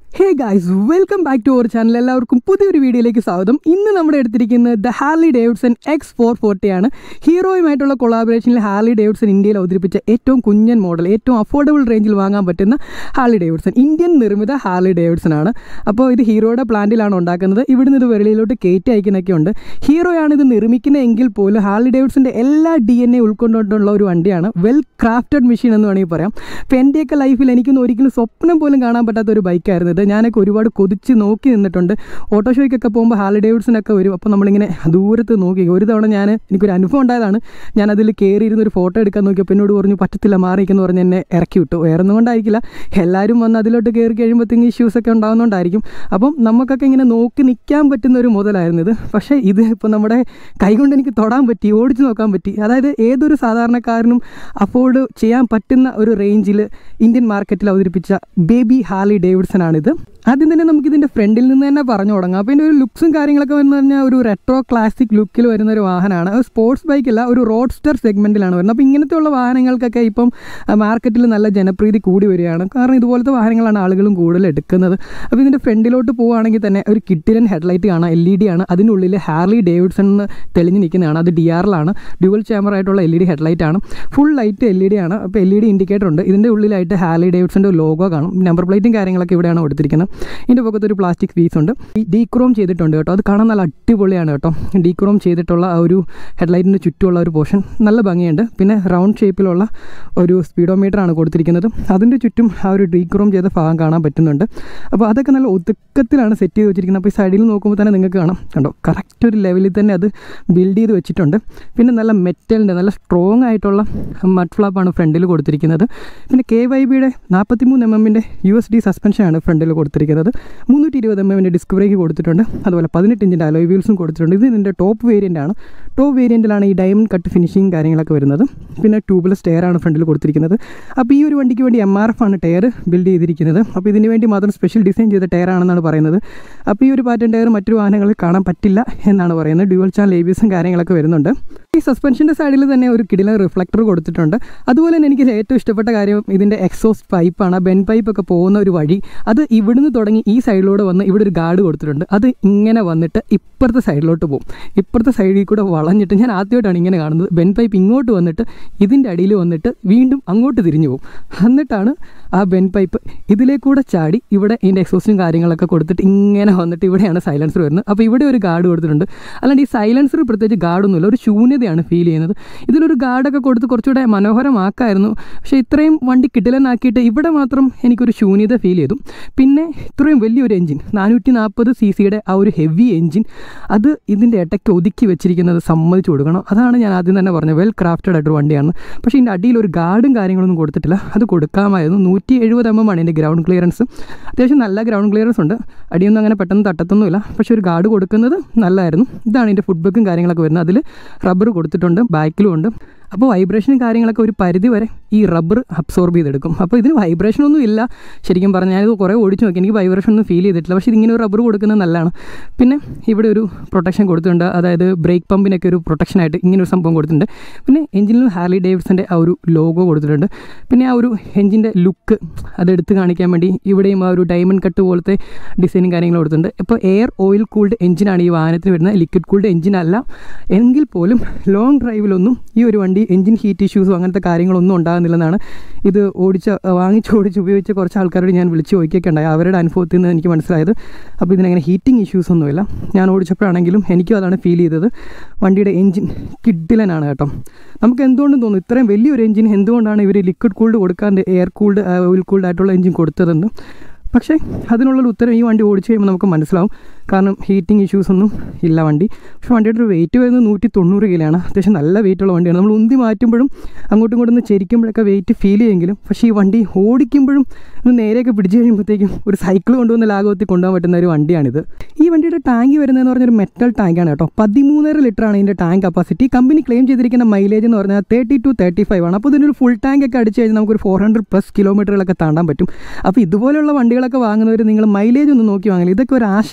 hey guys welcome back to our channel എല്ലാവർക്കും പുതിയൊരു വീഡിയോയിലേക്ക് സ്വാഗതം ഇന്ന് നമ്മുടെ എടുത്തിരിക്കുന്നത് the Harley Davidson X four ഫോർട്ടിയാണ് ഹീറോയുമായിട്ടുള്ള കൊളാബറേഷനിൽ ഹാർലി ഡേവിഡ്സൺ ഇന്ത്യയിൽ അവതരിപ്പിച്ച ഏറ്റവും കുഞ്ഞൻ മോഡൽ ഏറ്റവും അഫോർഡബിൾ റേഞ്ചിൽ വാങ്ങാൻ പറ്റുന്ന ഹാർലി ഡേവിഡ്സൺ ഇന്ത്യൻ നിർമ്മിത ഹാർലി ഡേവിഡ്സൺ ആണ് അപ്പോൾ ഇത് ഹീറോയുടെ പ്ലാന്റിലാണ് ഉണ്ടാക്കുന്നത് ഇവിടുന്ന് ഇത് വെളിയിലോട്ട് കയറ്റി അയക്കുന്നൊക്കെ ഉണ്ട് ഹീറോയാണ് ഇത് നിർമ്മിക്കുന്നതെങ്കിൽ പോലും ഹാർലി ഡേവിഡ്സൻ്റെ എല്ലാ ഡി എൻ എ ഉൾക്കൊണ്ടുകൊണ്ടുള്ള ഒരു വണ്ടിയാണ് വെൽ ക്രാഫ്റ്റഡ് മെഷീൻ എന്ന് വേണമെങ്കിൽ പറയാം അപ്പോൾ എൻ്റെയൊക്കെ ലൈഫിൽ എനിക്കൊന്നും ഒരിക്കലും സ്വപ്നം പോലും കാണാൻ പറ്റാത്ത ഒരു ബൈക്കായിരുന്നു ഇത് ഞാനൊക്കെ ഒരുപാട് കൊതിച്ച് നോക്കി നിന്നിട്ടുണ്ട് ഓട്ടോ ഷോയ്ക്കൊക്കെ പോകുമ്പോൾ ഹാർലി ഡേവിഡ്സനൊക്കെ വരും അപ്പോൾ നമ്മളിങ്ങനെ ദൂരത്ത് നോക്കി ഒരു തവണ ഞാൻ എനിക്കൊരു അനുഭവം ഉണ്ടായതാണ് ഞാൻ അതിൽ കയറി ഇരുന്ന് ഒരു ഫോട്ടോ എടുക്കാൻ നോക്കിയപ്പോൾ എന്നോട് പറഞ്ഞു പറ്റത്തില്ല മാറിയിരിക്കുന്നു പറഞ്ഞ് എന്നെ ഇറക്കി വിട്ടു വേറെ ഒന്നും കൊണ്ടായിരിക്കില്ല എല്ലാവരും വന്ന് അതിലോട്ട് കയറി കഴിയുമ്പോഴത്തേക്കും ഇഷ്യൂസൊക്കെ ഉണ്ടാകുന്നതുകൊണ്ടായിരിക്കും അപ്പം നമുക്കൊക്കെ ഇങ്ങനെ നോക്കി നിൽക്കാൻ പറ്റുന്ന ഒരു മുതലായിരുന്നു ഇത് പക്ഷേ ഇത് ഇപ്പോൾ നമ്മുടെ കൈകൊണ്ട് എനിക്ക് തൊടാൻ പറ്റി ഓടിച്ച് നോക്കാൻ പറ്റി അതായത് ഏതൊരു സാധാരണക്കാരനും അഫോർഡ് ചെയ്യാൻ പറ്റുന്ന ഒരു റേഞ്ചിൽ ഇന്ത്യൻ മാർക്കറ്റിൽ അവതരിപ്പിച്ച ബേബി ഹാർലി ഡേവിഡ്സൺ ആണിത് ആദ്യം തന്നെ നമുക്ക് ഇതിൻ്റെ ഫ്രണ്ടിൽ നിന്ന് തന്നെ പറഞ്ഞു തുടങ്ങാം അപ്പോൾ ഇതിൻ്റെ ഒരു ലുക്സും കാര്യങ്ങളൊക്കെ എന്ന് പറഞ്ഞാൽ ഒരു റെട്രോ ക്ലാസിക് ലുക്കിൽ വരുന്ന ഒരു വാഹനമാണ് അത് സ്പോർട്സ് ബൈക്കല്ല ഒരു റോഡ്സ്റ്റർ സെഗ്മെൻറ്റിലാണ് വരുന്നത് അപ്പോൾ ഇങ്ങനത്തെ ഉള്ള വാഹനങ്ങൾക്കൊക്കെ ഇപ്പം മാർക്കറ്റിൽ നല്ല ജനപ്രീതി കൂടി വരികയാണ് കാരണം ഇതുപോലത്തെ വാഹനങ്ങളാണ് ആളുകളും കൂടുതൽ എടുക്കുന്നത് അപ്പോൾ ഇതിൻ്റെ ഫ്രണ്ടിലോട്ട് പോവുകയാണെങ്കിൽ തന്നെ ഒരു കിട്ടിലൻ ഹെഡ്ലൈറ്റ് കാണാം എൽ ഇ ഡി ആണ് അതിനുള്ളിൽ ഹാർലി ഡേവിഡ്സൺ എന്ന് തെളിഞ്ഞ് നിൽക്കുന്നതാണ് അത് ഡി ആറിലാണ് ഡ്യുവൽ ക്യാമറ ആയിട്ടുള്ള എൽ ഇ ഡി ഹെഡ്ലൈറ്റ് ആണ് full light L E D ആണ് അപ്പോൾ എൽ ഇ ഡി ഇൻഡിക്കേറ്റർ ഉണ്ട് ഇതിൻ്റെ ഉള്ളിലായിട്ട് ഹാർലി ഡേവിഡ്സൻ്റെ ലോഗോ കാണും നമ്പർ പ്ലേറ്റും കാര്യങ്ങളൊക്കെ ഇവിടെയാണ് കൊടുത്തിരിക്കുന്നത് ഇതിൻ്റെ പുറത്ത് ഒരു പ്ലാസ്റ്റിക് പീസ് ഉണ്ട് ഈ ഡീക്രോം ചെയ്തിട്ടുണ്ട് കേട്ടോ അത് കാണാൻ നല്ല അടിപൊളിയാണ് കേട്ടോ ഡീക്രോം ചെയ്തിട്ടുള്ള ആ ഒരു ഹെഡ്ലൈറ്റിൻ്റെ ചുറ്റുമുള്ള ഒരു പോർഷൻ നല്ല ഭംഗിയുണ്ട് പിന്നെ റൗണ്ട് ഷേപ്പിലുള്ള ഒരു സ്പീഡോമീറ്റർ ആണ് കൊടുത്തിരിക്കുന്നത് അതിൻ്റെ ചുറ്റും ആ ഒരു ഡീക്രോം ചെയ്ത ഭാഗം കാണാൻ പറ്റുന്നുണ്ട് അപ്പോൾ അതൊക്കെ നല്ല ഒതുക്കത്തിലാണ് സെറ്റ് ചെയ്ത് വെച്ചിരിക്കുന്നത് അപ്പോൾ ഈ സൈഡിൽ നോക്കുമ്പോൾ തന്നെ നിങ്ങൾക്ക് കാണാം കണ്ടോ കറക്റ്റ് ഒരു ലെവലിൽ തന്നെ അത് ബിൽഡ് ചെയ്ത് വെച്ചിട്ടുണ്ട് പിന്നെ നല്ല മെറ്റലിൻ്റെ നല്ല സ്ട്രോങ് ആയിട്ടുള്ള മഡ് ഫ്ലാപ്പാണ് ഫ്രണ്ടിൽ കൊടുത്തിരിക്കുന്നത് പിന്നെ കെ വൈ ബിയുടെ നാൽപ്പത്തി മൂന്ന് എം എമ്മിൻ്റെ യു എസ് ഡി സസ്പെൻഷനാണ് ഫ്രണ്ടിൽ കൊടുത്തിരിക്കുന്നത് മുന്നൂറ്റി ഇരുപത് എം എമ്മിൻ്റെ ഡിസ്ക് ബ്രേക്ക് കൊടുത്തിട്ടുണ്ട് അതുപോലെ പതിനെട്ട് ഇഞ്ചിൻ്റെ അലോയ് വീൽസും കൊടുത്തിട്ടുണ്ട് ഇത് ഇതിൻ്റെ ടോപ്പ് വേരിയൻ്റ് ആണ് ടോപ്പ് വേരിയൻറ്റിലാണ് ഈ ഡയമണ്ട് കട്ട് ഫിനിഷിങ് കാര്യങ്ങളൊക്കെ വരുന്നത് പിന്നെ ട്യൂബ്ലെസ് ടയർ ആണ് ഫ്രണ്ടിൽ കൊടുത്തിരിക്കുന്നത് അപ്പോൾ ഈ ഒരു വണ്ടിക്ക് വേണ്ടി എം ആർ എഫ് ആണ് ടയർ ബിൽഡ് ചെയ്തിരിക്കുന്നത് അപ്പോൾ ഇതിന് വേണ്ടി മാത്രം സ്പെഷ്യൽ ഡിസൈൻ ചെയ്ത ടയർ ആണെന്നാണ് പറയുന്നത് അപ്പോൾ ഈ ഒരു പാറ്റേൺ ടയർ മറ്റൊരു വാഹനങ്ങളിൽ കാണാൻ പറ്റില്ല എന്നാണ് പറയുന്നത് ഡ്യുവൽ ചാനൽ ഏബിയസും കാര്യങ്ങളൊക്കെ വരുന്നുണ്ട് ഈ സസ്പെൻഷൻ്റെ സൈഡിൽ തന്നെ ഒരു കിടിലൻ റിഫ്ലക്ടർ കൊടുത്തിട്ടുണ്ട് അതുപോലെ തന്നെ എനിക്ക് ഏറ്റവും ഇഷ്ടപ്പെട്ട കാര്യം ഇതിൻ്റെ എക്സോസ്റ്റ് പൈപ്പാണ് ബെൻ പൈപ്പ് ഒക്കെ പോകുന്ന ഒരു വഴി അത് ഇവിടുന്ന് തുടങ്ങി ഈ സൈഡിലൂടെ വന്ന് ഇവിടെ ഒരു ഗാർഡ് കൊടുത്തിട്ടുണ്ട് അത് ഇങ്ങനെ വന്നിട്ട് ഇപ്പുറത്തെ സൈഡിലോട്ട് പോകും ഇപ്പുറത്തെ സൈഡിൽ കൂടെ വളഞ്ഞിട്ട് ഞാൻ ആദ്യമായിട്ടാണ് ഇങ്ങനെ കാണുന്നത് ബെൻ പൈപ്പ് ഇങ്ങോട്ട് വന്നിട്ട് ഇതിൻ്റെ അടിയിൽ വന്നിട്ട് വീണ്ടും അങ്ങോട്ട് തിരിഞ്ഞു പോകും എന്നിട്ടാണ് ആ ബെൻ പൈപ്പ് ഇതിലേക്കൂടെ ചാടി ഇവിടെ ഇതിൻ്റെ എക്സോസ്റ്റും കാര്യങ്ങളൊക്കെ കൊടുത്തിട്ട് ഇങ്ങനെ വന്നിട്ട് ഇവിടെയാണ് സൈലൻസർ വരുന്നത് അപ്പോൾ ഇവിടെ ഒരു ഗാർഡ് കൊടുത്തിട്ടുണ്ട് അല്ലാണ്ട് ഈ സൈലൻസർ പ്രത്യേകിച്ച് ഗാർഡൊന്നുമില്ല ഒരു ശൂന്യതയാണ് ഫീൽ ചെയ്യുന്നത് ഇതിലൊരു ഗാർഡൊക്കെ കൊടുത്ത് കുറച്ചുകൂടെ മനോഹരമാക്കായിരുന്നു പക്ഷേ ഇത്രയും വണ്ടി കിടിലനാക്കിയിട്ട് ഇവിടെ മാത്രം എനിക്കൊരു ശൂന്യത ഫീൽ ചെയ്തു പിന്നെ ഇത്രയും വലിയൊരു എഞ്ചിൻ നാനൂറ്റി നാൽപ്പത് സി സിയുടെ ആ ഒരു ഹെവി എഞ്ചിൻ അത് ഇതിൻ്റെ ഇടയ്ക്ക് ഒതുക്കി വെച്ചിരിക്കുന്നത് സമ്മതിച്ചു കൊടുക്കണം അതാണ് ഞാൻ ആദ്യം തന്നെ പറഞ്ഞത് വെൽ ക്രാഫ്റ്റഡ് ആയിട്ടൊരു വണ്ടിയാണ് പക്ഷേ ഇതിൻ്റെ അടിയിൽ ഒരു ഗാർഡും കാര്യങ്ങളൊന്നും കൊടുത്തിട്ടില്ല അത് കൊടുക്കാമായിരുന്നു നൂറ്റി എഴുപത് എം എം ആണ് ഇതിൻ്റെ ഗ്രൗണ്ട് ക്ലിയറൻസ് അത്യാവശ്യം നല്ല ഗ്രൗണ്ട് ക്ലിയറൻസ് ഉണ്ട് അടിയൊന്നും അങ്ങനെ പെട്ടെന്ന് തട്ടത്തൊന്നുമില്ല പക്ഷേ ഒരു ഗാർഡ് കൊടുക്കുന്നത് നല്ലതായിരുന്നു ഇതാണ് ഇതിൻ്റെ ഫുട്ബക്കും കാര്യങ്ങളൊക്കെ വരുന്നത് അതിൽ റബ്ബർ കൊടുത്തിട്ടുണ്ട് ബാക്കിലും ഉണ്ട് അപ്പോൾ വൈബ്രേഷനും കാര്യങ്ങളൊക്കെ ഒരു പരിധി വരെ ഈ റബ്ബർ അബ്സോർബ് ചെയ്തെടുക്കും അപ്പോൾ ഇതിന് വൈബ്രേഷൻ ഒന്നും ഇല്ല ശരിക്കും പറഞ്ഞാൽ ഞാനിത് കുറേ ഓടിച്ച് നോക്കി എനിക്ക് വൈബ്രേഷൻ ഒന്നും ഫീൽ ചെയ്തിട്ടില്ല പക്ഷേ ഇതിങ്ങനെ ഒരു റബ്ബർ കൊടുക്കുന്നത് നല്ലതാണ് പിന്നെ ഇവിടെ ഒരു പ്രൊട്ടക്ഷൻ കൊടുത്തിട്ടുണ്ട് അതായത് ബ്രേക്ക് പമ്പിനൊക്കെ ഒരു പ്രൊട്ടക്ഷനായിട്ട് ഇങ്ങനെ ഒരു സംഭവം കൊടുത്തിട്ടുണ്ട് പിന്നെ എഞ്ചിനിലും ഹാർലി ഡേവിഡ്സൻ്റെ ആ ഒരു ലോഗോ കൊടുത്തിട്ടുണ്ട് പിന്നെ ആ ഒരു എഞ്ചിൻ്റെ ലുക്ക് അതെടുത്ത് കാണിക്കാൻ വേണ്ടി ഇവിടെയും ആ ഒരു ഡയമണ്ട് കട്ട് പോലത്തെ ഡിസൈനും കാര്യങ്ങളും കൊടുത്തിട്ടുണ്ട് ഇപ്പോൾ എയർ ഓയിൽ കൂൾഡ് എഞ്ചിനാണ് ഈ വാഹനത്തിന് വരുന്നത് ലിക്വിഡ് കൂൾഡ് എഞ്ചിനല്ല എങ്കിൽ പോലും ലോങ് ഡ്രൈവിലൊന്നും ഈ ഒരു വണ്ടി എഞ്ചിൻ ഹീറ്റ് ഇഷ്യൂസും അങ്ങനത്തെ കാര്യങ്ങളൊന്നും ഉണ്ടാകുന്നില്ലെന്നാണ് ഇത് ഓടിച്ച വാങ്ങിച്ച് ഓടിച്ച് ഉപയോഗിച്ച കുറച്ച് ആൾക്കാരോട് ഞാൻ വിളിച്ച് ചോദിക്കുകയൊക്കെ ഉണ്ടായി അവരുടെ അനുഭവത്തിൽ നിന്ന് എനിക്ക് മനസ്സിലായത് അപ്പോൾ ഇതിനങ്ങനെ ഹീറ്റിംഗ് ഇഷ്യൂസ് ഒന്നുമില്ല ഞാൻ ഓടിച്ചപ്പോഴാണെങ്കിലും എനിക്കും അതാണ് ഫീൽ ചെയ്തത് വണ്ടിയുടെ എഞ്ചിൻ കിഡിലനാണ് കേട്ടോ നമുക്ക് എന്തുകൊണ്ടും തോന്നും ഇത്രയും വലിയൊരു എഞ്ചിൻ എന്തുകൊണ്ടാണ് ഇവർ ലിക്വിഡ് കൂൾഡ് കൊടുക്കാണ്ട് എയർ കൂൾഡ് ഓയിൽ കൂൾഡ് ആയിട്ടുള്ള എഞ്ചിൻ കൊടുത്തതെന്ന് പക്ഷേ അതിനുള്ളൊരു ഉത്തരം ഈ വണ്ടി ഓടിച്ച് കഴിയുമ്പോൾ നമുക്ക് മനസ്സിലാവും കാരണം ഹീറ്റിംഗ് ഇഷ്യൂസ് ഒന്നും ഇല്ല വണ്ടി പക്ഷേ വണ്ടിയുടെ ഒരു വെയിറ്റ് വരുന്നത് നൂറ്റി തൊണ്ണൂറ് കിലോയാണ് അത്യാവശ്യം നല്ല വെയിറ്റുള്ള വണ്ടിയാണ് നമ്മൾ ഉന്തി മാറ്റുമ്പോഴും അങ്ങോട്ടും ഇങ്ങോട്ടും ഒന്ന് ചെരിക്കുമ്പോഴൊക്കെ വെയിറ്റ് ഫീൽ ചെയ്യുമെങ്കിലും പക്ഷേ ഈ വണ്ടി ഓടിക്കുമ്പോഴും ഒന്ന് നേരെയൊക്കെ പിടിച്ച് കഴിയുമ്പോഴത്തേക്കും ഒരു സൈക്കിൾ കൊണ്ടുവന്ന് ലാഘവത്തിൽ കൊണ്ടുപോകാൻ പറ്റുന്ന ഒരു വണ്ടിയാണിത് ഈ വണ്ടിയുടെ ടാങ്ക് വരുന്നതെന്ന് പറഞ്ഞൊരു മെറ്റൽ ടാങ്കാണ് കേട്ടോ പതിമൂന്നര ലിറ്ററാണ് ഇതിൻ്റെ ടാങ്ക് കപ്പാസിറ്റി കമ്പനി ക്ലെയിം ചെയ്തിരിക്കുന്ന മൈലേജ് എന്ന് പറഞ്ഞാൽ തേർട്ടി ടു തേർട്ടി ഫൈവ് ആണ് അപ്പോൾ ഇതിനൊരു ഫുൾ ടാങ്ക് ഒക്കെ അടിച്ച് കഴിഞ്ഞാൽ നമുക്കൊരു ഫോർ ഹൺഡ്രഡ് പ്ലസ് കിലോമീറ്ററുകളൊക്കെ താണ്ടാൻ പറ്റും അപ്പോൾ ഇതുപോലെയുള്ള വണ്ടികളൊക്കെ വാങ്ങുന്നവർ നിങ്ങൾ മൈലേജ് ഒന്ന് നോക്കി വാങ്ങില്ല ഇതൊക്കെ ഒരു ആശയാണ് ഒരു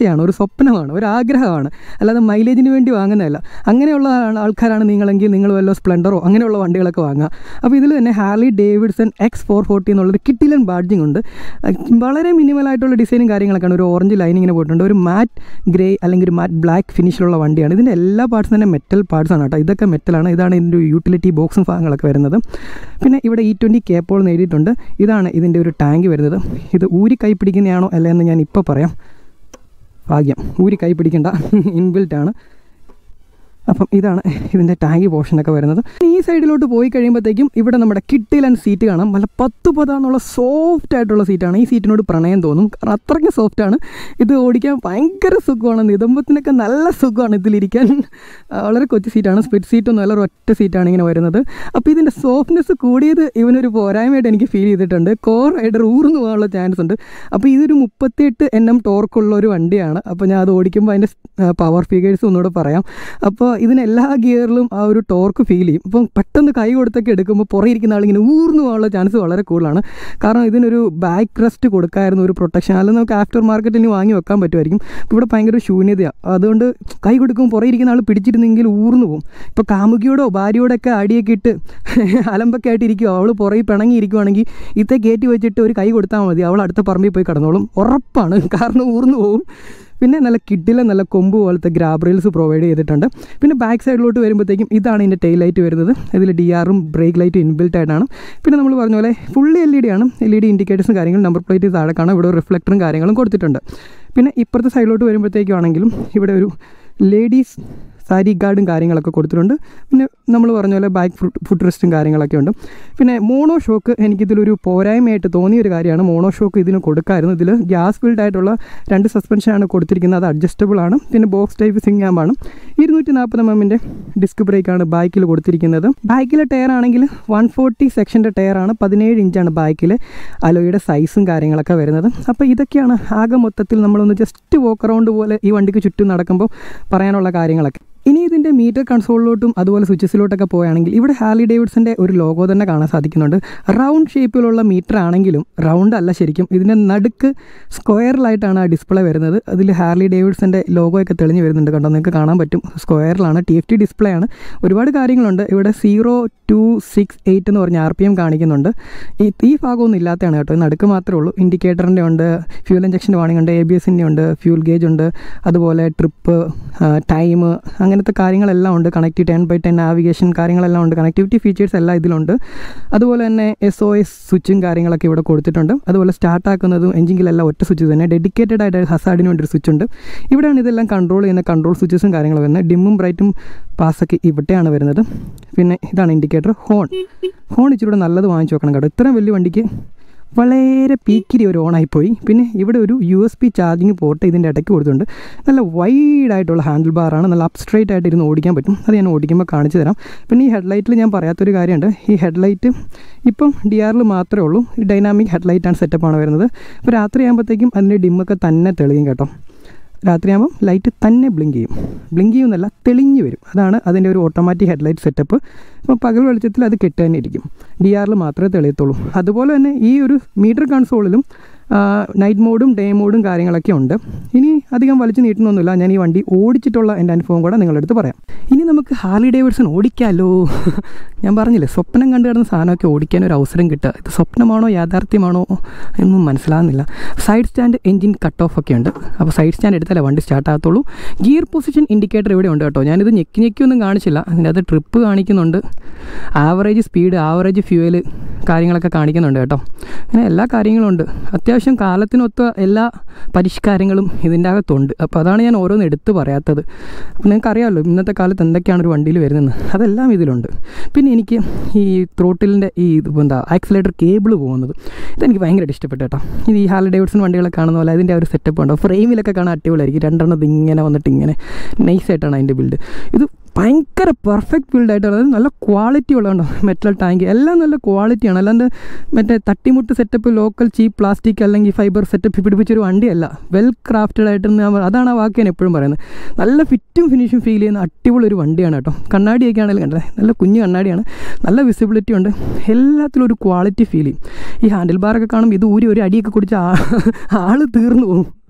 സ്വപ്നമാണ് ഒരു ആഗ്രഹമാണ് അല്ലാതെ മൈലേജിന് വേണ്ടി വാങ്ങുന്നതല്ല അങ്ങനെയുള്ള ആൾ- ആൾക്കാരാണ് നിങ്ങളെങ്കിൽ നിങ്ങൾ വല്ല സ്പ്ലെൻഡറോ അങ്ങനെയുള്ള വണ്ടികളൊക്കെ വാങ്ങുക അപ്പോൾ ഇതിൽ തന്നെ Harley Davidson X four forty എന്നുള്ളൊരു കിട്ടിലൻ ബാഡ്ജിങ് ഉണ്ട് അഹ് വളരെ മിനിമലായിട്ടുള്ള ഡിസൈനും കാര്യങ്ങളൊക്കെയാണ് ഒരു ഓറഞ്ച് ലൈൻ ഇങ്ങനെ പോയിട്ടുണ്ട് ഒരു മാറ്റ് ഗ്രേ അല്ലെങ്കിൽ ഒരു മാറ്റ് ബ്ലാക്ക് ഫിനിഷിലുള്ള വണ്ടിയാണ് ഇതിൻ്റെ എല്ലാ പാർട്സും തന്നെ മെറ്റൽ പാർട്സ് ആണ് കേട്ടോ ഇതൊക്കെ മെറ്റലാണ് ഇതാണ് ഇതിൻ്റെ ഒരു യൂട്ടിലിറ്റി ബോക്സും ഭാഗങ്ങളൊക്കെ വരുന്നത് പിന്നെ ഇവിടെ ഇ ട്വൻറ്റി കേപ്പോൾ നേടിയിട്ടുണ്ട് ഇതാണ് ഇതിൻ്റെ ഒരു ടാങ്ക് വരുന്നത് ഇത് ഊരി കൈ പിടിക്കുന്നതാണോ അല്ല എന്ന് ഞാൻ ഇപ്പോൾ പറയാം ഭാഗ്യം ഊരി കൈ പിടിക്കേണ്ട ഇൻബിൽറ്റ് ആണ് അപ്പം ഇതാണ് ഇതിൻ്റെ ടാങ്കി പോർഷനൊക്കെ വരുന്നത് ഈ സൈഡിലോട്ട് പോയി കഴിയുമ്പോഴത്തേക്കും ഇവിടെ നമ്മുടെ കിട്ടിലൻ സീറ്റ് കാണാം നല്ല പത്ത് പതാന്നുള്ള സോഫ്റ്റ് ആയിട്ടുള്ള സീറ്റാണ് ഈ സീറ്റിനോട് പ്രണയം തോന്നും കാരണം അത്രയ്ക്ക് സോഫ്റ്റാണ് ഇത് ഓടിക്കാൻ ഭയങ്കര സുഖമാണ് നിതമ്പത്തിനൊക്കെ നല്ല സുഖമാണ് ഇതിലിരിക്കാൻ ആ, വളരെ കൊച്ചു സീറ്റാണ് സ്പ്ലിറ്റ് സീറ്റൊന്നും അല്ല ഒരു ഒറ്റ സീറ്റാണ് ഇങ്ങനെ വരുന്നത് അപ്പോൾ ഇതിൻ്റെ സോഫ്റ്റ്നെസ് കൂടിയത് ഇവനൊരു പോരായ്മയായിട്ട് എനിക്ക് ഫീൽ ചെയ്തിട്ടുണ്ട് കോർ റൈഡർ ഊർന്നു പോകാനുള്ള ചാൻസ് ഉണ്ട് അപ്പോൾ ഇതൊരു മുപ്പത്തിയെട്ട് എൻ എം ടോർക്കുള്ള ഒരു വണ്ടിയാണ് അപ്പോൾ ഞാൻ അത് ഓടിക്കുമ്പോൾ അതിൻ്റെ പവർ ഫിഗേഴ്സ് ഒന്നുകൂടെ പറയാം അപ്പോൾ ഇതിന് എല്ലാ ഗിയറിലും ആ ഒരു ടോർക്ക് ഫീൽ ചെയ്യും അപ്പം പെട്ടെന്ന് കൈ കൊടുത്തൊക്കെ എടുക്കുമ്പോൾ പുറകെ ഇരിക്കുന്ന ആളിങ്ങനെ ഊർന്നു പോകാനുള്ള ചാൻസ് വളരെ കൂടുതലാണ് കാരണം ഇതിനൊരു ബാക്ക് റെസ്റ്റ് കൊടുക്കായിരുന്നു ഒരു പ്രൊട്ടക്ഷൻ അല്ലെങ്കിൽ നമുക്ക് ആഫ്റ്റർ മാർക്കറ്റിൽ ഇനി വാങ്ങി വെക്കാൻ പറ്റുമായിരിക്കും ഇപ്പോൾ ഇവിടെ ഭയങ്കര ശൂന്യതയാണ് അതുകൊണ്ട് കൈ കൊടുക്കുമ്പോൾ പുറകെ ഇരിക്കുന്ന ആൾ പിടിച്ചിരുന്നെങ്കിൽ ഊർന്നു പോകും ഇപ്പോൾ കാമുകിയോടോ ഭാര്യയോടൊക്കെ അടിയൊക്കെ ഇട്ട് അലമ്പൊക്കെ ആയിട്ട് ഇരിക്കുമോ അവൾ പുറകെ പിണങ്ങി ഇരിക്കുവാണെങ്കിൽ ഇത്തെ കയറ്റി വെച്ചിട്ട് ഒരു കൈ കൊടുത്താൽ മതി അവൾ അടുത്ത പറമ്പിൽ പോയി കിടന്നോളും ഉറപ്പാണ് കാരണം ഊർന്നു പോകും പിന്നെ നല്ല കിഡിലെ നല്ല കൊമ്പ് പോലത്തെ ഗ്രാബ് റെയിൽസ് പ്രൊവൈഡ് ചെയ്തിട്ടുണ്ട് പിന്നെ ബാക്ക് സൈഡിലോട്ട് വരുമ്പോഴത്തേക്കും ഇതാണ് ഇതിൻ്റെ ടെയിൽ ലൈറ്റ് വരുന്നത് ഇതിൽ ഡി ആറും ബ്രേക്ക് ലൈറ്റും ഇൻബിൽറ്റ് ആയിട്ടാണ് പിന്നെ നമ്മൾ പറഞ്ഞ പോലെ ഫുള്ളി എൽ ഇ ഡി ആണ് എൽ ഇ ഡി ഇൻഡിക്കേറ്റേഴ്സും കാര്യങ്ങളും നമ്പർ പ്ലേറ്റ് താഴെ കാണാം ഇവിടെ റിഫ്ലക്ടറും കാര്യങ്ങളും കൊടുത്തിട്ടുണ്ട് പിന്നെ ഇപ്പുറത്തെ സൈഡിലോട്ട് വരുമ്പോഴത്തേക്കും ആണെങ്കിലും ഇവിടെ ഒരു ലേഡീസ് സാരി ഗാർഡും കാര്യങ്ങളൊക്കെ കൊടുത്തിട്ടുണ്ട് പിന്നെ നമ്മൾ പറഞ്ഞ പോലെ ബാക്ക് ഫുഡ് ഫുഡ് റെസ്റ്റും കാര്യങ്ങളൊക്കെ ഉണ്ട് പിന്നെ മോണോ ഷോക്ക് എനിക്കിതിലൊരു പോരായ്മയായിട്ട് തോന്നിയ ഒരു കാര്യമാണ് മോണോ ഷോക്ക് ഇതിന് കൊടുക്കായിരുന്നു ഇതിൽ ഗ്യാസ് ഫിൽഡ് ആയിട്ടുള്ള രണ്ട് സസ്പെൻഷനാണ് കൊടുത്തിരിക്കുന്നത് അത് അഡ്ജസ്റ്റബിൾ ആണ് പിന്നെ ബോക്സ് ടൈപ്പ് സിംഗാമാണ് ഇരുന്നൂറ്റി നാൽപ്പത് എം എമ്മിൻ്റെ ഡിസ്ക് ബ്രേക്കാണ് ബാക്കിൽ കൊടുത്തിരിക്കുന്നത് ബാക്കിലെ ടയർ ആണെങ്കിൽ വൺ ഫോർട്ടി സെക്ഷൻ്റെ ടയറാണ് പതിനേഴ് ഇഞ്ചാണ് ബാക്കിൽ അലോയുടെ സൈസും കാര്യങ്ങളൊക്കെ വരുന്നത് അപ്പോൾ ഇതൊക്കെയാണ് ആകെ മൊത്തത്തിൽ നമ്മളൊന്ന് ജസ്റ്റ് വോക്ക് അറൗണ്ട് പോലെ ഈ വണ്ടിക്ക് ചുറ്റും നടക്കുമ്പോൾ പറയാനുള്ള കാര്യങ്ങളൊക്കെ ഇനി ഇതിൻ്റെ മീറ്റർ കൺസോളിലോട്ടും അതുപോലെ സ്വിച്ചസിലോട്ടൊക്കെ പോവുകയാണെങ്കിൽ ഇവിടെ ഹാർലി ഡേവിഡ്സൻ്റെ ഒരു ലോഗോ തന്നെ കാണാൻ സാധിക്കുന്നുണ്ട് റൗണ്ട് ഷേപ്പിലുള്ള മീറ്റർ ആണെങ്കിലും റൗണ്ട് അല്ല ശരിക്കും ഇതിൻ്റെ നടുക്ക് സ്ക്വയറിലായിട്ടാണ് ആ ഡിസ്പ്ലേ വരുന്നത് അതിൽ ഹാർലി ഡേവിഡ്സൻ്റെ ലോഗോ ഒക്കെ തെളിഞ്ഞ് വരുന്നുണ്ട് കണ്ടോ നിങ്ങൾക്ക് കാണാൻ പറ്റും സ്ക്വയറിലാണ് ടി എഫ് ടി ഡിസ്പ്ലേ ആണ് ഒരുപാട് കാര്യങ്ങളുണ്ട് ഇവിടെ സീറോ ടു സിക്സ് എയ്റ്റ് എന്ന് പറഞ്ഞ ആർ പി എം കാണിക്കുന്നുണ്ട് ഈ ഈ ഭാഗമൊന്നും ഇല്ലാത്തതാണ് കേട്ടോ ഈ നടുക്ക് മാത്രമേ ഉള്ളൂ ഇൻഡിക്കേറ്ററിൻ്റെ ഉണ്ട് ഫ്യൂൽ ഇഞ്ചക്ഷൻ്റെ വാണിംഗ് ഉണ്ട് എ ബി എസിൻ്റെ ഉണ്ട് ഫ്യൂൽ ഗേജ് ഉണ്ട് അതുപോലെ ട്രിപ്പ് ടൈം അങ്ങനത്തെ കാര്യങ്ങളെല്ലാം ഉണ്ട് connective ten by ten navigation കാര്യങ്ങളെല്ലാം ഉണ്ട് കണക്ടിവിറ്റി ഫീച്ചേഴ്സ് എല്ലാം ഇതിലുണ്ട് അതുപോലെ തന്നെ എസ് ഒ എസ് സ്വിച്ചും കാര്യങ്ങളൊക്കെ ഇവിടെ കൊടുത്തിട്ടുണ്ട് അതുപോലെ സ്റ്റാർട്ട് ആക്കുന്നതും എഞ്ചിനിലെല്ലാം ഒറ്റ സ്വിച്ച് തന്നെ ഡെഡിക്കേറ്റഡ് ആയിട്ട് ഹസാഡിന് വേണ്ടി ഒരു സ്വിച്ച് ഉണ്ട് ഇവിടെയാണ് ഇതെല്ലാം കൺട്രോൾ ചെയ്യുന്ന കൺട്രോൾ സ്വിച്ചസും കാര്യങ്ങളും വരുന്നത് ഡിമ്മും ബ്രൈറ്റും പാസ്സൊക്കെ ഇവിടെയാണ് വരുന്നത് പിന്നെ ഇതാണ് ഇൻഡിക്കേറ്റർ ഹോൺ ഹോൺ ഇച്ചിരി കൂടെ നല്ലത് വാങ്ങിച്ചു നോക്കണം കേട്ടോ ഇത്രയും വലിയ വണ്ടിക്ക് വളരെ പീക്കിരി ഒരു ഓണായിപ്പോയി പിന്നെ ഇവിടെ ഒരു U S B charging port ഇതിൻ്റെ ഇടയ്ക്ക് കൊടുത്തിട്ടുണ്ട് നല്ല വൈഡ് ആയിട്ടുള്ള ഹാൻഡിൽ ബാറാണ് നല്ല അപ്പ് സ്ട്രൈറ്റ് ആയിട്ട് ഇരുന്ന് ഓടിക്കാൻ പറ്റും അത് ഞാൻ ഓടിക്കുമ്പോൾ കാണിച്ചു തരാം പിന്നെ ഈ ഹെഡ്ലൈറ്റിൽ ഞാൻ പറയാത്തൊരു കാര്യമുണ്ട് ഈ ഹെഡ്ലൈറ്റ് ഇപ്പം ഡി ആറിൽ മാത്രമേ ഉള്ളൂ ഈ ഡൈനാമിക് ഹെഡ്ലൈറ്റാണ് സെറ്റപ്പാണ് വരുന്നത് അപ്പോൾ രാത്രി ആകുമ്പോഴത്തേക്കും അതിൻ്റെ ഡിമ്മൊക്കെ തന്നെ തെളിയും കേട്ടോ രാത്രിയാകുമ്പം ലൈറ്റ് തന്നെ ബ്ലിങ്ക് ചെയ്യും ബ്ലിങ്ക് ചെയ്യുന്നല്ല തെളിഞ്ഞ് വരും അതാണ് അതിൻ്റെ ഒരു ഓട്ടോമാറ്റിക് ഹെഡ്ലൈറ്റ് സെറ്റപ്പ് അപ്പോൾ പകൽ വെളിച്ചത്തിൽ അത് കെട്ട് തന്നെ ഇരിക്കും ഡി ആറിൽ മാത്രമേ തെളിയത്തുള്ളൂ അതുപോലെ തന്നെ ഈ ഒരു മീറ്റർ കൺസോളിലും നൈറ്റ് മോഡും ഡേ മോഡും കാര്യങ്ങളൊക്കെ ഉണ്ട് ഇനി അധികം വലിച്ചു നീട്ടുന്നൊന്നുമില്ല ഞാൻ ഈ വണ്ടി ഓടിച്ചിട്ടുള്ള എൻ്റെ അനുഭവം കൂടെ നിങ്ങളുടെ അടുത്ത് പറയാം ഇനി നമുക്ക് ഹാർലി ഡേവിഡ്സൺ ഓടിക്കാമല്ലോ ഞാൻ പറഞ്ഞില്ലേ സ്വപ്നം കണ്ടു കിടന്ന സാധനമൊക്കെ ഓടിക്കാൻ ഒരു അവസരം കിട്ടുക ഇത് സ്വപ്നമാണോ യാഥാർത്ഥ്യമാണോ എന്നൊന്നും മനസ്സിലാകുന്നില്ല side stand engine cut off ഒക്കെ ഉണ്ട് അപ്പോൾ സൈഡ് സ്റ്റാൻഡ് എടുത്താലേ വണ്ടി സ്റ്റാർട്ട് ആകത്തുള്ളൂ ഗിയർ പൊസിഷൻ ഇൻഡിക്കേറ്റർ ഇവിടെ ഉണ്ട് കേട്ടോ ഞാനിത് ഞെക്കി ഞെക്കിയൊന്നും കാണിച്ചില്ല അതിൻ്റെ അത് ട്രിപ്പ് കാണിക്കുന്നുണ്ട് ആവറേജ് സ്പീഡ് ആവറേജ് ഫ്യൂവൽ കാര്യങ്ങളൊക്കെ കാണിക്കുന്നുണ്ട് കേട്ടോ അങ്ങനെ എല്ലാ കാര്യങ്ങളും ഉണ്ട് അത്യാവശ്യം കാലത്തിനൊത്ത എല്ലാ പരിഷ്കാരങ്ങളും ഇതിൻ്റെ അകത്തുണ്ട് അപ്പോൾ അതാണ് ഞാൻ ഓരോന്ന് എടുത്ത് പറയാത്തത് അപ്പോൾ നിങ്ങൾക്കറിയാമല്ലോ ഇന്നത്തെ കാലത്ത് എന്തൊക്കെയാണ് ഒരു വണ്ടിയിൽ വരുന്നതെന്ന് അതെല്ലാം ഇതിലുണ്ട് പിന്നെ എനിക്ക് ഈ ത്രോട്ടിലിൻ്റെ ഈ ഇത് എന്താ ആക്സിലേറ്റർ കേബിൾ പോകുന്നത് ഇതെനിക്ക് ഭയങ്കരമായിട്ട് ഇഷ്ടപ്പെട്ടു കേട്ടോ ഇത് ഈ ഹാർലി ഡേവിഡ്സൺ വണ്ടികളെ കാണുന്ന പോലെ അതിൻ്റെ ആ ഒരു സെറ്റപ്പ് ഉണ്ടോ ഫ്രെയിമിലൊക്കെ കാണാൻ അടിപൊളിയായിരിക്കും രണ്ടെണ്ണം ഇങ്ങനെ വന്നിട്ട് ഇങ്ങനെ നൈസായിട്ടാണ് അതിൻ്റെ ബിൽഡ് ഇത് ഭയങ്കര പെർഫെക്റ്റ് ബിൽഡായിട്ട് അതായത് നല്ല ക്വാളിറ്റി ഉള്ളതുണ്ടോ മെറ്റൽ ടാങ്ക് എല്ലാം നല്ല ക്വാളിറ്റിയാണ് അല്ലാണ്ട് മറ്റേ തട്ടിമുട്ട് സെറ്റപ്പ് ലോക്കൽ ചീപ്പ് പ്ലാസ്റ്റിക് അല്ലെങ്കിൽ ഫൈബർ സെറ്റപ്പ് പിടിപ്പിച്ചൊരു വണ്ടിയല്ല വെൽ ക്രാഫ്റ്റഡ് ആയിട്ട് ഞാൻ പറ- അതാണ് ആ വാക്ക് ഞാൻ എപ്പോഴും പറയുന്നത് നല്ല ഫിറ്റും ഫിനിഷും ഫീൽ ചെയ്യുന്ന അടിപൊളി ഒരു വണ്ടിയാണ് കേട്ടോ കണ്ണാടിയൊക്കെ ആണെങ്കിലും കണ്ടത് നല്ല കുഞ്ഞു കണ്ണാടിയാണ് നല്ല വിസിബിലിറ്റി ഉണ്ട് എല്ലാത്തിലും ഒരു ക്വാളിറ്റി ഫീൽ ചെയ്യും ഈ ഹാൻഡിൽ ബാറൊക്കെ കാണുമ്പോൾ ഇത് ഊരി ഒരു അടിയൊക്കെ കുടിച്ച് ആ ആൾ തീർന്നു പോകും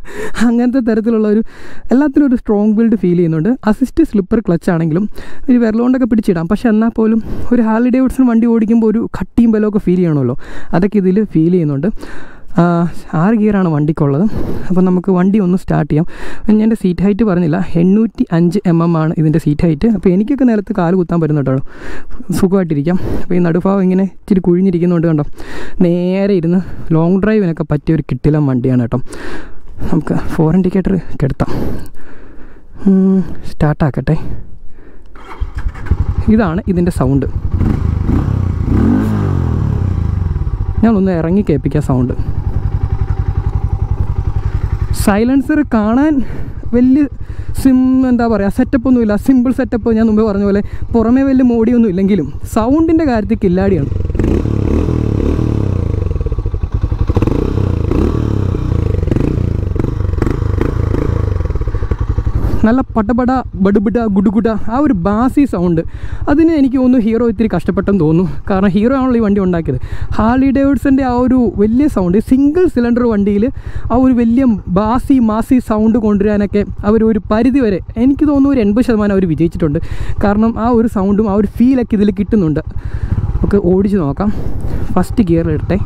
അങ്ങനത്തെ തരത്തിലുള്ള ഒരു എല്ലാത്തിനും ഒരു സ്ട്രോങ് ബിൽഡ് ഫീൽ ചെയ്യുന്നുണ്ട് അസിസ്റ്റ് സ്ലിപ്പർ ക്ലച്ച് ആണെങ്കിലും ഒരു വിരലുകൊണ്ടൊക്കെ പിടിച്ചിടാം പക്ഷെ എന്നാൽ പോലും ഒരു ഹാർലി ഡേവിഡ്സൺ വണ്ടി ഓടിക്കുമ്പോൾ ഒരു കട്ടിയും ബലമൊക്കെ ഫീൽ ചെയ്യണമല്ലോ അതൊക്കെ ഇതിൽ ഫീൽ ചെയ്യുന്നുണ്ട് ആ, ആറ് ഗിയറാണ് വണ്ടിക്കുള്ളത് അപ്പോൾ നമുക്ക് വണ്ടി ഒന്ന് സ്റ്റാർട്ട് ചെയ്യാം ഞാൻ എൻ്റെ സീറ്റ് ഹൈറ്റ് പറഞ്ഞില്ല എണ്ണൂറ്റി അഞ്ച് എം എം ആണ് ഇതിൻ്റെ സീറ്റ് ഹൈറ്റ് അപ്പോൾ എനിക്കൊക്കെ നിലത്ത് കാല് കുത്താൻ പറ്റുന്നുണ്ടോ സുഖമായിട്ടിരിക്കാം അപ്പോൾ ഈ നടുഭാഗം ഇങ്ങനെ ഇച്ചിരി കുഴിഞ്ഞിരിക്കുന്നുണ്ട് കണ്ടോ നേരെ ഇരുന്ന് ലോങ് ഡ്രൈവിനൊക്കെ പറ്റിയ ഒരു കിട്ടിലം വണ്ടിയാണ് കേട്ടോ നമുക്ക് ഫോർ ഇൻഡിക്കേറ്റർ കെടുത്താം സ്റ്റാർട്ടാക്കട്ടെ ഇതാണ് ഇതിൻ്റെ സൗണ്ട് ഞാനൊന്ന് ഇറങ്ങി കേൾപ്പിക്കാം സൗണ്ട് സൈലൻസർ കാണാൻ വലിയ സിം എന്താ പറയുക സെറ്റപ്പ് ഒന്നുമില്ല സിമ്പിൾ സെറ്റപ്പ് ഞാൻ മുമ്പേ പറഞ്ഞ പോലെ പുറമേ വലിയ മോടിയൊന്നും ഇല്ലെങ്കിലും സൗണ്ടിൻ്റെ കാര്യത്തിൽ കില്ലാടിയാണ് നല്ല പടപട ബടുബിട ഗുഡുഗുഡ ആ ഒരു ബാസി സൗണ്ട് അതിന് എനിക്ക് തോന്നുന്നു ഹീറോ ഇത്തിരി കഷ്ടപ്പെട്ടെന്ന് തോന്നുന്നു കാരണം ഹീറോ ആണല്ലോ ഈ വണ്ടി ഉണ്ടാക്കിയത് ഹാർലി ഡേവിഡ്സൻ്റെ ആ ഒരു വലിയ സൗണ്ട് സിംഗിൾ സിലിണ്ടർ വണ്ടിയിൽ ആ ഒരു വലിയ ബാസി മാസി സൗണ്ട് കൊണ്ടുവരാനൊക്കെ അവർ ഒരു പരിധി വരെ എനിക്ക് തോന്നുന്നു ഒരു എൺപത് ശതമാനം അവർ വിജയിച്ചിട്ടുണ്ട് കാരണം ആ ഒരു സൗണ്ടും ആ ഒരു ഫീലൊക്കെ ഇതിൽ കിട്ടുന്നുണ്ട് നമുക്ക് ഓടിച്ച് നോക്കാം ഫസ്റ്റ് ഗിയറിലിട്ടെ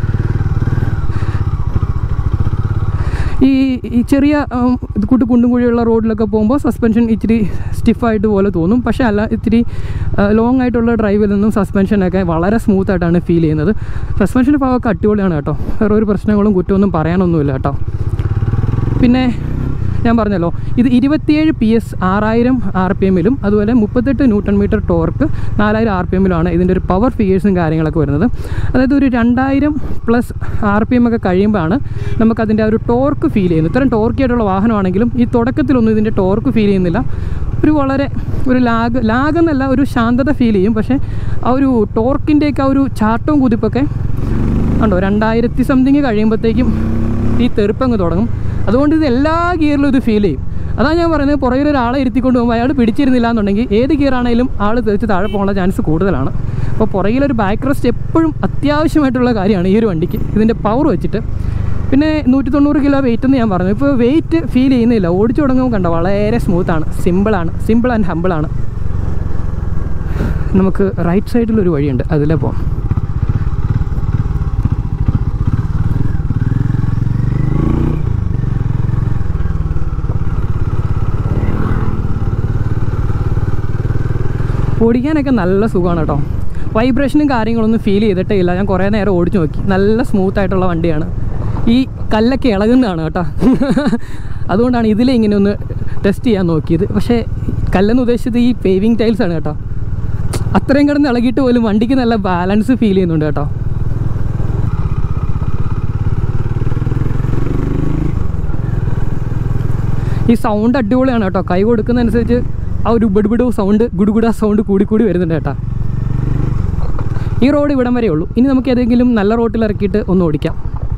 ഈ ഈ ചെറിയ ഉം, ഇത് കൂട്ട് കുണ്ടും കുഴിയുള്ള റോഡിലൊക്കെ പോകുമ്പോൾ സസ്പെൻഷൻ ഇച്ചിരി സ്റ്റിഫായിട്ട് പോലെ തോന്നും പക്ഷേ അല്ല ഇത്തിരി ലോങ് ആയിട്ടുള്ള ഡ്രൈവിൽ നിന്നും സസ്പെൻഷനൊക്കെ വളരെ സ്മൂത്ത് ആയിട്ടാണ് ഫീൽ ചെയ്യുന്നത് സസ്പെൻഷൻ്റെ ഭാഗമൊക്കെ അടിപൊളിയാണ് കേട്ടോ വേറെ ഒരു പ്രശ്നങ്ങളും കുറ്റമൊന്നും പറയാനൊന്നുമില്ല കേട്ടോ പിന്നെ ഞാൻ പറഞ്ഞല്ലോ ഇത് ഇരുപത്തിയേഴ് പി എസ് ആറായിരം ആർ പി എമ്മിലും അതുപോലെ മുപ്പത്തെട്ട് ന്യൂട്ടൺ മീറ്റർ ടോർക്ക് നാലായിരം ആർ പി എമ്മിലുമാണ് ഇതിൻ്റെ ഒരു പവർ ഫിഗേഴ്സും കാര്യങ്ങളൊക്കെ വരുന്നത് അതായത് ഒരു രണ്ടായിരം പ്ലസ് ആർ പി എം ഒക്കെ കഴിയുമ്പോഴാണ് നമുക്കതിൻ്റെ ആ ഒരു ടോർക്ക് ഫീൽ ചെയ്യുന്നത് ഇത്തരം ടോർക്കി ആയിട്ടുള്ള വാഹനമാണെങ്കിലും ഈ തുടക്കത്തിലൊന്നും ഇതിൻ്റെ ടോർക്ക് ഫീൽ ചെയ്യുന്നില്ല ഒരു വളരെ ഒരു ലാഗ് ലാഗ് എന്നല്ല ഒരു ശാന്തത ഫീൽ ചെയ്യും പക്ഷേ ആ ഒരു ടോർക്കിൻ്റെയൊക്കെ ആ ഒരു ചാട്ടവും കുതിപ്പൊക്കെ ഉണ്ടോ രണ്ടായിരത്തി സംതിങ് കഴിയുമ്പോഴത്തേക്കും ഈ തെറുപ്പങ്ങ് തുടങ്ങും അതുകൊണ്ട് ഇത് എല്ലാ ഗിയറിലും ഇത് ഫീൽ ചെയ്യും അതാണ് ഞാൻ പറയുന്നത് പുറകിൽ ഒരാളെ ഇരുത്തിക്കൊണ്ട് പോകുമ്പോൾ അയാൾ പിടിച്ചിരുന്നില്ല എന്നുണ്ടെങ്കിൽ ഏത് ഗിയർ ആണെങ്കിലും ആൾ തെറിച്ച് താഴെ പോകാനുള്ള ചാൻസ് കൂടുതലാണ് അപ്പോൾ പുറകിലൊരു ബാക്ക് റെസ്റ്റ് എപ്പോഴും അത്യാവശ്യമായിട്ടുള്ള കാര്യമാണ് ഈ ഒരു വണ്ടിക്ക് ഇതിൻ്റെ പവർ വെച്ചിട്ട് പിന്നെ നൂറ്റി തൊണ്ണൂറ് കിലോ വെയിറ്റ് എന്ന് ഞാൻ പറഞ്ഞു ഇപ്പോൾ വെയിറ്റ് ഫീൽ ചെയ്യുന്നില്ല ഓടിച്ചു തുടങ്ങുമ്പോൾ കണ്ടോ വളരെ സ്മൂത്താണ് സിമ്പിളാണ് സിമ്പിൾ ആൻഡ് ഹമ്പിളാണ് നമുക്ക് റൈറ്റ് സൈഡിലൊരു വഴിയുണ്ട് അതിലേ പോകാം ഓടിക്കാനൊക്കെ നല്ല സുഖമാണ് കേട്ടോ വൈബ്രേഷനും കാര്യങ്ങളൊന്നും ഫീൽ ചെയ്തിട്ടേ ഇല്ല ഞാൻ കുറേ നേരം ഓടിച്ചു നോക്കി നല്ല സ്മൂത്ത് ആയിട്ടുള്ള വണ്ടിയാണ് ഈ കല്ലൊക്കെ ഇളകുന്നതാണ് കേട്ടോ അതുകൊണ്ടാണ് ഇതിലെ ഇങ്ങനെ ഒന്ന് ടെസ്റ്റ് ചെയ്യാൻ നോക്കിയത് പക്ഷേ കല്ലെന്ന് ഉദ്ദേശിച്ചത് ഈ പേവിങ് ടൈൽസ് ആണ് കേട്ടോ അത്രയും കിടന്ന് ഇളകിയിട്ട് പോലും വണ്ടിക്ക് നല്ല ബാലൻസ് ഫീൽ ചെയ്യുന്നുണ്ട് കേട്ടോ ഈ സൗണ്ട് അടിപൊളിയാണ് കേട്ടോ കൈ കൊടുക്കുന്നതനുസരിച്ച് ആ ഒരു ബിടുബിടു സൗണ്ട് ഗുഡുഗുഡ സൗണ്ട് കൂടി കൂടി വരുന്നുണ്ട് കേട്ടോ ഈ റോഡ് ഇവിടം വരെ ഉള്ളൂ ഇനി നമുക്ക് ഏതെങ്കിലും നല്ല റോട്ടിൽ ഇറക്കിയിട്ട് ഒന്ന് ഓടിക്കാം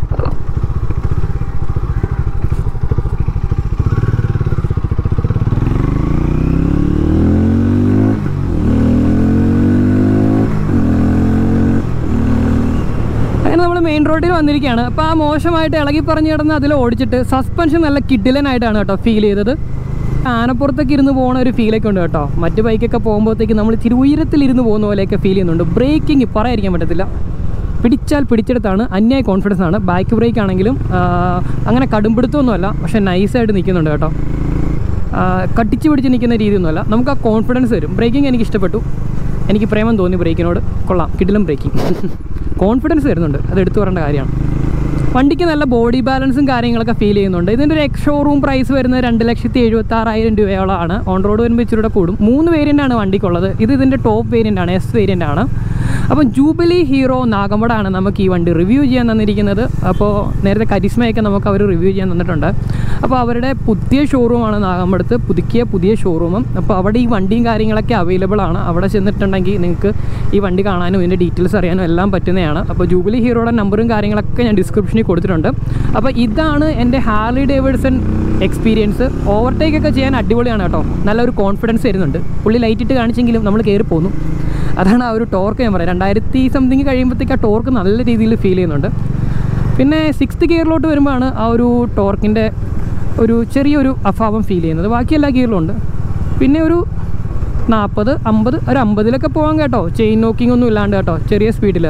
അങ്ങനെ നമ്മൾ മെയിൻ റോഡിൽ വന്നിരിക്കുകയാണ് അപ്പോൾ ആ മോശമായിട്ട് ഇളകി പറഞ്ഞു കിടന്ന് അതിൽ ഓടിച്ചിട്ട് സസ്പെൻഷൻ നല്ല കിഡിലനായിട്ടാണ് കേട്ടോ ഫീൽ ചെയ്തത് ആനപ്പുറത്തൊക്കെ ഇരുന്ന് പോകുന്ന ഒരു ഫീലൊക്കെ ഉണ്ട് കേട്ടോ മറ്റു ബൈക്കൊക്കെ പോകുമ്പോഴത്തേക്ക് നമ്മൾ ഇച്ചിരി ഉയരത്തിലിരുന്ന് പോകുന്ന പോലെയൊക്കെ ഫീൽ ചെയ്യുന്നുണ്ട് ബ്രേക്കിംഗ് പറയാതിരിക്കാൻ പറ്റത്തില്ല പിടിച്ചാൽ പിടിച്ചെടുത്താണ് അന്യായ കോൺഫിഡൻസ് ആണ് ബാക്ക് ബ്രേക്ക് ആണെങ്കിലും ആ, അങ്ങനെ കടുംപിടുത്തമൊന്നുമല്ല പക്ഷേ നൈസായിട്ട് നിൽക്കുന്നുണ്ട് കേട്ടോ ആ, കട്ടിച്ച് പിടിച്ച് നിൽക്കുന്ന രീതിയൊന്നുമല്ല നമുക്ക് ആ കോൺഫിഡൻസ് വരും ബ്രേക്കിംഗ് എനിക്ക് ഇഷ്ടപ്പെട്ടു എനിക്ക് പ്രേമം തോന്നി ബ്രേക്കിനോട് കൊള്ളാം കിടിലം ബ്രേക്കിംഗ് കോൺഫിഡൻസ് വരുന്നുണ്ട് അത് എടുത്തു പറയേണ്ട കാര്യമാണ് വണ്ടിക്ക് നല്ല ബോഡി ബാലൻസും കാര്യങ്ങളൊക്കെ ഫീൽ ചെയ്യുന്നുണ്ട് ഇതിൻ്റെ ഒരു എക്സ് ഷോറൂം പ്രൈസ് വരുന്നത് രണ്ട് ലക്ഷത്തി എഴുപത്തി ആറായിരം രൂപയോളമാണ് ഓൺ റോഡ് വരുമ്പോൾ ഇച്ചിരി കൂടെ കൂടും മൂന്ന് വേരിയൻ്റ് ആണ് വണ്ടിക്കുള്ളത് ഇത് ഇതിൻ്റെ ടോപ്പ് വേരിയൻ്റ് ആണ് എസ് വേരിയൻ്റ് ആണ് അപ്പം ജൂബിലി ഹീറോ നാഗമ്പടാണ് നമുക്ക് ഈ വണ്ടി റിവ്യൂ ചെയ്യാൻ തന്നിരിക്കുന്നത് അപ്പോൾ നേരത്തെ കരിസ്മയൊക്കെ നമുക്ക് അവർ റിവ്യൂ ചെയ്യാൻ തന്നിട്ടുണ്ട് അപ്പോൾ അവരുടെ പുതിയ ഷോറൂമാണ് നാഗമ്പടത്ത് പുതുക്കിയ പുതിയ ഷോറൂമും അപ്പോൾ അവിടെ ഈ വണ്ടിയും കാര്യങ്ങളൊക്കെ അവൈലബിൾ ആണ് അവിടെ ചെന്നിട്ടുണ്ടെങ്കിൽ നിങ്ങൾക്ക് ഈ വണ്ടി കാണാനും ഇതിൻ്റെ ഡീറ്റെയിൽസ് അറിയാനും എല്ലാം പറ്റുന്നതാണ് അപ്പോൾ ജൂബിലി ഹീറോയുടെ നമ്പറും കാര്യങ്ങളൊക്കെ ഞാൻ ഡിസ്ക്രിപ്ഷനിൽ കൊടുത്തിട്ടുണ്ട് അപ്പോൾ ഇതാണ് എൻ്റെ ഹാർലി ഡേവിഡ്സൺ എക്സ്പീരിയൻസ് ഓവർടേക്ക് ഒക്കെ ചെയ്യാൻ അടിപൊളിയാണ് കേട്ടോ നല്ലൊരു കോൺഫിഡൻസ് വരുന്നുണ്ട് പുള്ളി ലൈറ്റ് ഇട്ട് കാണിച്ചെങ്കിലും നമ്മൾ കയറി പോന്നു അതാണ് ആ ഒരു ടോർക്ക് ഞാൻ പറയാം രണ്ടായിരത്തി സംതിങ് കഴിയുമ്പോഴത്തേക്ക് ആ ടോർക്ക് നല്ല രീതിയിൽ ഫീൽ ചെയ്യുന്നുണ്ട് പിന്നെ സിക്സ്ത് ഗിയറിലോട്ട് വരുമ്പോഴാണ് ആ ഒരു ടോർക്കിൻ്റെ ഒരു ചെറിയൊരു അഭാവം ഫീൽ ചെയ്യുന്നത് ബാക്കി എല്ലാ ഗിയറിലും ഉണ്ട് പിന്നെ ഒരു നാൽപ്പത് അമ്പത് ഒരു അമ്പതിലൊക്കെ പോകാം കേട്ടോ ചെയിൻ നോക്കിംഗ് ഒന്നും ഇല്ലാണ്ട് കേട്ടോ ചെറിയ സ്പീഡിൽ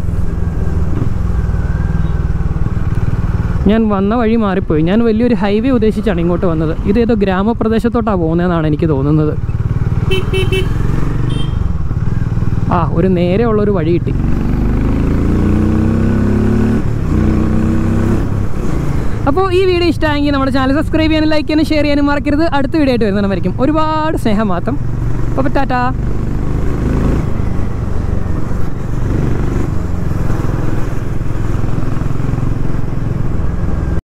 ഞാൻ വന്ന വഴി മാറിപ്പോയി ഞാൻ വലിയൊരു ഹൈവേ ഉദ്ദേശിച്ചാണ് ഇങ്ങോട്ട് വന്നത് ഇത് ഏതോ ഗ്രാമപ്രദേശത്തോട്ടാണ് പോകുന്നതെന്നാണ് എനിക്ക് തോന്നുന്നത് ആ ഒരു നേരെ ഉള്ളൊരു വഴി കിട്ടി അപ്പോൾ ഈ വീഡിയോ ഇഷ്ടമായെങ്കിൽ നമ്മുടെ ചാനൽ സബ്സ്ക്രൈബ് ചെയ്യാനും ലൈക്ക് ചെയ്യാനും ഷെയർ ചെയ്യാനും മറക്കരുത് അടുത്ത വീഡിയോ ആയിട്ട് വരുന്നതായിരിക്കും ഒരുപാട് സ്നേഹം മാത്രം അപ്പോൾ ടാറ്റാ